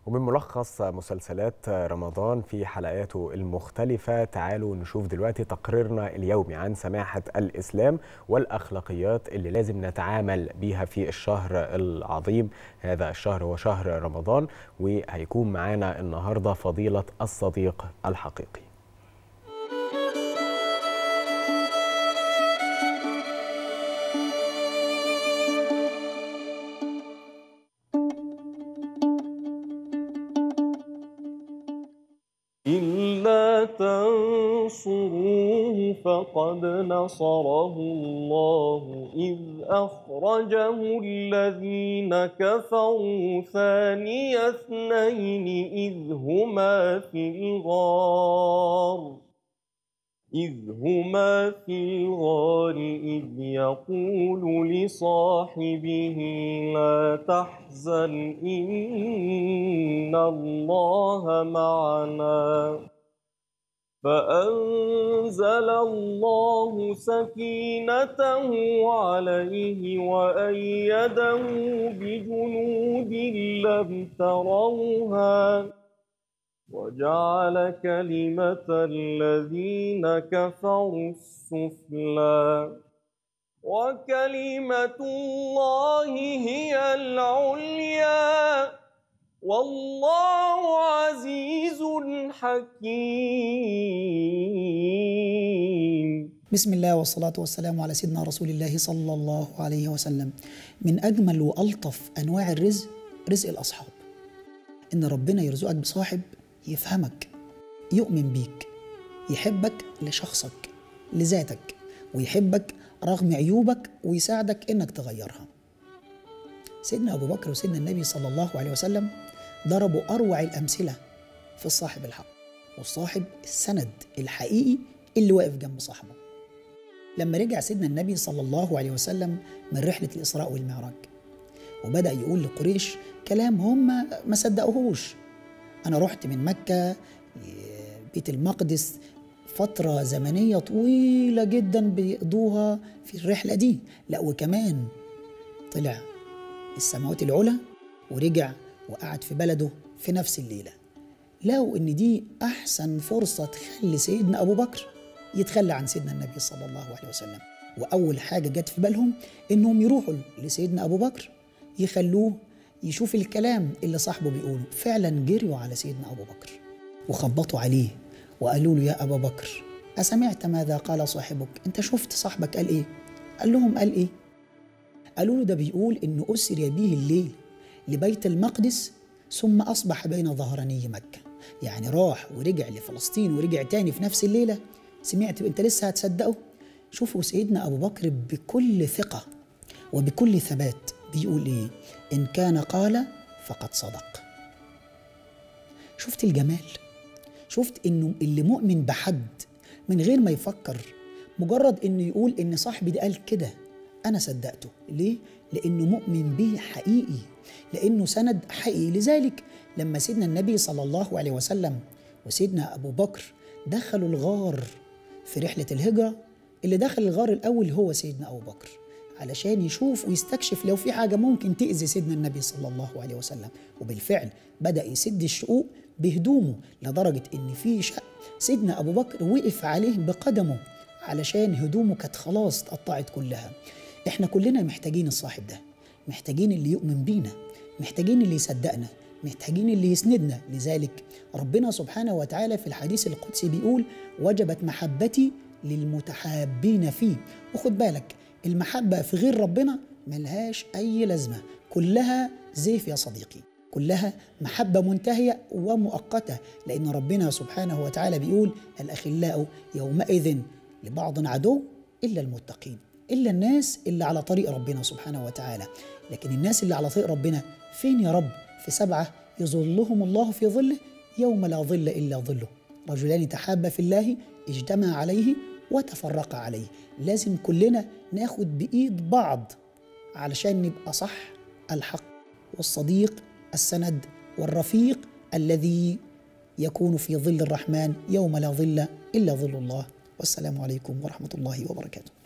ومن ملخص مسلسلات رمضان في حلقاته المختلفة تعالوا نشوف دلوقتي تقريرنا اليومي عن سماحة الإسلام والأخلاقيات اللي لازم نتعامل بيها في الشهر العظيم هذا الشهر هو شهر رمضان وهيكون معانا النهاردة فضيلة الصديق الحقيقي إلا تنصروه فقد نصره الله إذ أخرجه الذين كفروا ثاني اثنين إذ هما في الغار إذ هما في الغار إذ يقول لصاحبه لا تحزن إن الله معنا فأنزل الله سكينته عليه وأيده بجنود لم تروها وجعل كلمة الذين كفروا السفلى وكلمة الله هي العليا والله عزيز حكيم بسم الله والصلاة والسلام على سيدنا رسول الله صلى الله عليه وسلم من أجمل وألطف أنواع الرزق رزق الأصحاب إن ربنا يرزقك بصاحب يفهمك يؤمن بيك يحبك لشخصك لذاتك ويحبك رغم عيوبك ويساعدك انك تغيرها سيدنا ابو بكر وسيدنا النبي صلى الله عليه وسلم ضربوا اروع الامثله في الصاحب الحق والصاحب السند الحقيقي اللي واقف جنب صاحبه لما رجع سيدنا النبي صلى الله عليه وسلم من رحله الاسراء والمعراج وبدا يقول لقريش كلام هم ما صدقوهوش أنا رحت من مكة بيت المقدس فترة زمنية طويلة جدا بيقضوها في الرحلة دي لا وكمان طلع السماوات العلى ورجع وقعد في بلده في نفس الليلة لقوا إن دي أحسن فرصة تخلي سيدنا أبو بكر يتخلى عن سيدنا النبي صلى الله عليه وسلم وأول حاجة جت في بالهم إنهم يروحوا لسيدنا أبو بكر يخلوه يشوف الكلام اللي صاحبه بيقوله فعلا جريوا على سيدنا أبو بكر وخبطوا عليه وقالوا له يا أبا بكر أسمعت ماذا قال صاحبك أنت شفت صاحبك قال إيه قال لهم قال إيه قالوا له ده بيقول إنه أسري به الليل لبيت المقدس ثم أصبح بين ظهراني مكة يعني راح ورجع لفلسطين ورجع تاني في نفس الليلة سمعت أنت لسه هتصدقه شوفوا سيدنا أبو بكر بكل ثقة وبكل ثبات بيقول ايه ان كان قال فقد صدق شفت الجمال شفت انه اللي مؤمن بحد من غير ما يفكر مجرد انه يقول ان صاحبي ده قال كده انا صدقته ليه لانه مؤمن به حقيقي لانه سند حقيقي لذلك لما سيدنا النبي صلى الله عليه وسلم وسيدنا ابو بكر دخلوا الغار في رحله الهجره اللي دخل الغار الاول هو سيدنا ابو بكر علشان يشوف ويستكشف لو في حاجة ممكن تأذي سيدنا النبي صلى الله عليه وسلم وبالفعل بدأ يسد الشقوق بهدومه لدرجة إن في شق سيدنا أبو بكر وقف عليه بقدمه علشان هدومه كانت خلاص اتقطعت كلها احنا كلنا محتاجين الصاحب ده محتاجين اللي يؤمن بينا محتاجين اللي يصدقنا محتاجين اللي يسندنا لذلك ربنا سبحانه وتعالى في الحديث القدسي بيقول وجبت محبتي للمتحابين فيه وخد بالك المحبة في غير ربنا ملهاش أي لازمة كلها زيف يا صديقي كلها محبة منتهية ومؤقتة لأن ربنا سبحانه وتعالى بيقول الأخلاء يومئذ لبعض عدو إلا المتقين إلا الناس اللي على طريق ربنا سبحانه وتعالى لكن الناس اللي على طريق ربنا فين يا رب في سبعة يظلهم الله في ظله يوم لا ظل إلا ظله رجلان تحابا في الله اجتمع عليه وتفرق عليه لازم كلنا ناخد بإيد بعض علشان نبقى صح الحق والصديق السند والرفيق الذي يكون في ظل الرحمن يوم لا ظل إلا ظل الله والسلام عليكم ورحمة الله وبركاته